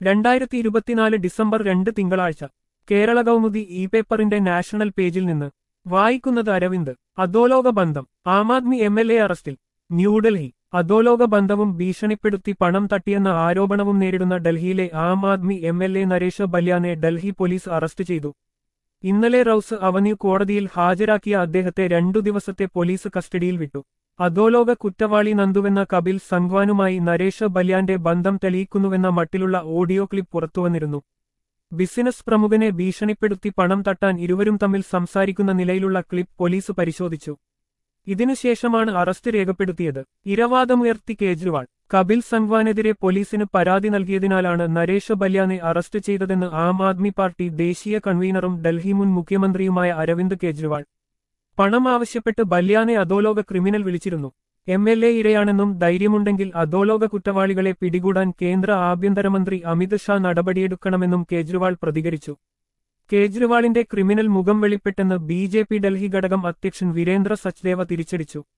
രണ്ടായിരത്തി ഇരുപത്തിനാല് ഡിസംബർ രണ്ട് തിങ്കളാഴ്ച കേരള കൗമുദി ഇ പേപ്പറിന്റെ നാഷണൽ പേജിൽ നിന്ന് വായിക്കുന്നത് അരവിന്ദ് അധോലോക ബന്ധം ആം ആദ്മി എം എൽ എ അറസ്റ്റിൽ ന്യൂഡൽഹി അധോലോക ബന്ധവും ഭീഷണിപ്പെടുത്തി പണം തട്ടിയെന്ന ആരോപണവും നേരിടുന്ന ഡൽഹിയിലെ Aam Aadmi M L A Naresh ബല്യാനെ ഡൽഹി പോലീസ് അറസ്റ്റ് ചെയ്തു ഇന്നലെ റൌസ് അവന്യൂ കോടതിയിൽ ഹാജരാക്കിയ അദ്ദേഹത്തെ രണ്ടു ദിവസത്തെ പോലീസ് കസ്റ്റഡിയിൽ വിട്ടു അധോലോക കുറ്റവാളി നന്ദുവെന്ന കപിൽ സംഗ്വാനുമായി നരേഷ് ബല്യാന്റെ ബന്ധം തെളിയിക്കുന്നുവെന്ന മട്ടിലുള്ള ഓഡിയോ ക്ലിപ്പ് പുറത്തുവന്നിരുന്നു ബിസിനസ് പ്രമുഖനെ ഭീഷണിപ്പെടുത്തി പണം തട്ടാൻ ഇരുവരും തമ്മിൽ സംസാരിക്കുന്ന നിലയിലുള്ള ക്ലിപ്പ് പോലീസ് പരിശോധിച്ചു ഇതിനുശേഷമാണ് അറസ്റ്റ് രേഖപ്പെടുത്തിയത് ഇരവാദമുയർത്തി കേജ്രിവാൾ കപിൽ സംഗ്വാനെതിരെ പോലീസിന് പരാതി നൽകിയതിനാലാണ് നരേഷ് ബല്യാനെ അറസ്റ്റ് ചെയ്തതെന്ന് ആം ആദ്മി പാർട്ടി ദേശീയ കൺവീനറും ഡൽഹി മുൻ മുഖ്യമന്ത്രിയുമായ അരവിന്ദ് കേജ്രിവാൾ പണം ആവശ്യപ്പെട്ട് ബല്യാനെ അധോലോക ക്രിമിനൽ വിളിച്ചിരുന്നു എം എൽ എ ഇരയാണെന്നും ധൈര്യമുണ്ടെങ്കിൽ അധോലോക കുറ്റവാളികളെ പിടികൂടാൻ കേന്ദ്ര ആഭ്യന്തരമന്ത്രി അമിത് ഷാ നടപടിയെടുക്കണമെന്നും കേജ്രിവാൾ പ്രതികരിച്ചു കേജ്രിവാളിന്റെ ക്രിമിനൽ മുഖം വെളിപ്പെട്ടെന്ന് ബി ജെ പി ഡൽഹി ഘടകം അധ്യക്ഷൻ വീരേന്ദ്ര സച്ദേവ തിരിച്ചടിച്ചു